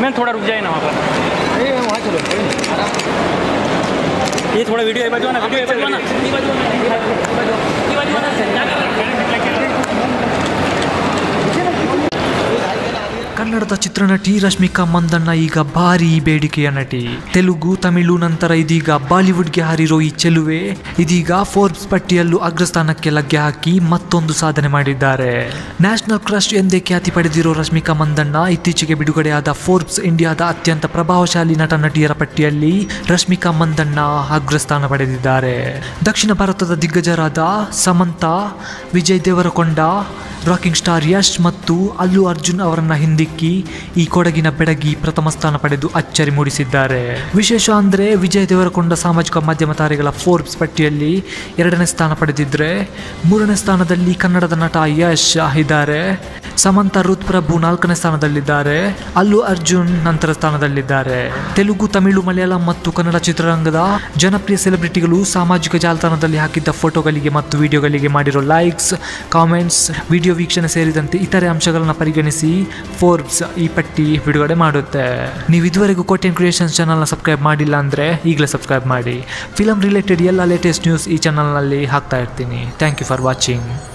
ma'am थोड़ा रुक जाए ना वहाँ पर नहीं वहाँ चलो ये थोड़ा वीडियो ये बाजू ना वीडियो ये बाजू ना ये बाजू ना ये बाजू ना क्या कर ಕನ್ನಡದ ಚಿತ್ರನಟಿ ರಶ್ಮಿಕಾ ಮಂದಣ್ಣ ಈಗ ಭಾರಿ ಬೇಡಿಕೆಯ ನಟಿ ತೆಲುಗು ತಮಿಳು ನಂತರ ಇದೀಗ ಬಾಲಿವುಡ್ಗೆ ಹಾರಿರೋ ಈ ಚೆಲುವೆ ಇದೀಗ ಫೋರ್ಬ್ಸ್ ಪಟ್ಟಿಯಲ್ಲೂ ಅಗ್ರಸ್ಥಾನಕ್ಕೆ ಲಗ್ಗೆ ಹಾಕಿ ಮತ್ತೊಂದು ಸಾಧನೆ ಮಾಡಿದ್ದಾರೆ ನ್ಯಾಷನಲ್ ಕ್ರಶ್ ಎಂದೇ ಖ್ಯಾತಿ ಪಡೆದಿರೋ ರಶ್ಮಿಕಾ ಮಂದಣ್ಣ ಇತ್ತೀಚೆಗೆ ಬಿಡುಗಡೆಯಾದ ಫೋರ್ಬ್ಸ್ ಇಂಡಿಯಾದ ಅತ್ಯಂತ ಪ್ರಭಾವಶಾಲಿ ನಟ ನಟಿಯರ ಪಟ್ಟಿಯಲ್ಲಿ ರಶ್ಮಿಕಾ ಮಂದಣ್ಣ ಅಗ್ರಸ್ಥಾನ ಪಡೆದಿದ್ದಾರೆ ದಕ್ಷಿಣ ಭಾರತದ ದಿಗ್ಗಜರಾದ ಸಮಂತ ವಿಜಯ್ ದೇವರಕೊಂಡ ರಾಕಿಂಗ್ ಸ್ಟಾರ್ ಯಶ್ ಮತ್ತು ಅಲ್ಲು ಅರ್ಜುನ್ ಅವರನ್ನ ಹಿಂದಿಕ್ಕಿ ಈ ಕೊಡಗಿನ ಬೆಡಗಿ ಪ್ರಥಮ ಸ್ಥಾನ ಪಡೆದು ಅಚ್ಚರಿ ಮೂಡಿಸಿದ್ದಾರೆ ವಿಶೇಷ ಅಂದರೆ ವಿಜಯ್ ದೇವರಕೊಂಡ ಸಾಮಾಜಿಕ ಮಾಧ್ಯಮ ತಾರೆಗಳ ಫೋರ್ಬ್ಸ್ ಪಟ್ಟಿಯಲ್ಲಿ ಎರಡನೇ ಸ್ಥಾನ ಪಡೆದಿದ್ರೆ ಮೂರನೇ ಸ್ಥಾನದಲ್ಲಿ ಕನ್ನಡದ ನಟ ಯಶ್ ಇದ್ದಾರೆ ಸಮಂತ ರುತ್ ಪ್ರಭು ನಾಲ್ಕನೇ ಸ್ಥಾನದಲ್ಲಿದ್ದಾರೆ ಅಲ್ಲು ಅರ್ಜುನ್ ನಂತರ ಸ್ಥಾನದಲ್ಲಿದ್ದಾರೆ ತೆಲುಗು ತಮಿಳು ಮಲಯಾಳಂ ಮತ್ತು ಕನ್ನಡ ಚಿತ್ರರಂಗದ ಜನಪ್ರಿಯ ಸೆಲೆಬ್ರಿಟಿಗಳು ಸಾಮಾಜಿಕ ಜಾಲತಾಣದಲ್ಲಿ ಹಾಕಿದ್ದ ಫೋಟೋಗಳಿಗೆ ಮತ್ತು ವಿಡಿಯೋಗಳಿಗೆ ಮಾಡಿರೋ ಲೈಕ್ಸ್ ಕಾಮೆಂಟ್ಸ್ ವಿಡಿಯೋ ವೀಕ್ಷಣೆ ಸೇರಿದಂತೆ ಇತರೆ ಅಂಶಗಳನ್ನು ಪರಿಗಣಿಸಿ ಫೋರ್ಬ್ಸ್ ಈ ಪಟ್ಟಿ ಬಿಡುಗಡೆ ಮಾಡುತ್ತೆ ನೀವು ಇದುವರೆಗೂ ಕೋಟೆನ್ ಕ್ರಿಯೇಷನ್ಸ್ ಚಾನಲ್ನ ಸಬ್ಸ್ಕ್ರೈಬ್ ಮಾಡಿಲ್ಲ ಅಂದರೆ ಈಗಲೇ ಸಬ್ಸ್ಕ್ರೈಬ್ ಮಾಡಿ ಫಿಲಮ್ ರಿಲೇಟೆಡ್ ಎಲ್ಲ ಲೇಟೆಸ್ಟ್ ನ್ಯೂಸ್ ಈ ಚಾನಲ್ನಲ್ಲಿ ಹಾಕ್ತಾ ಇರ್ತೀನಿ ಥ್ಯಾಂಕ್ ಯು ಫಾರ್ ವಾಚಿಂಗ್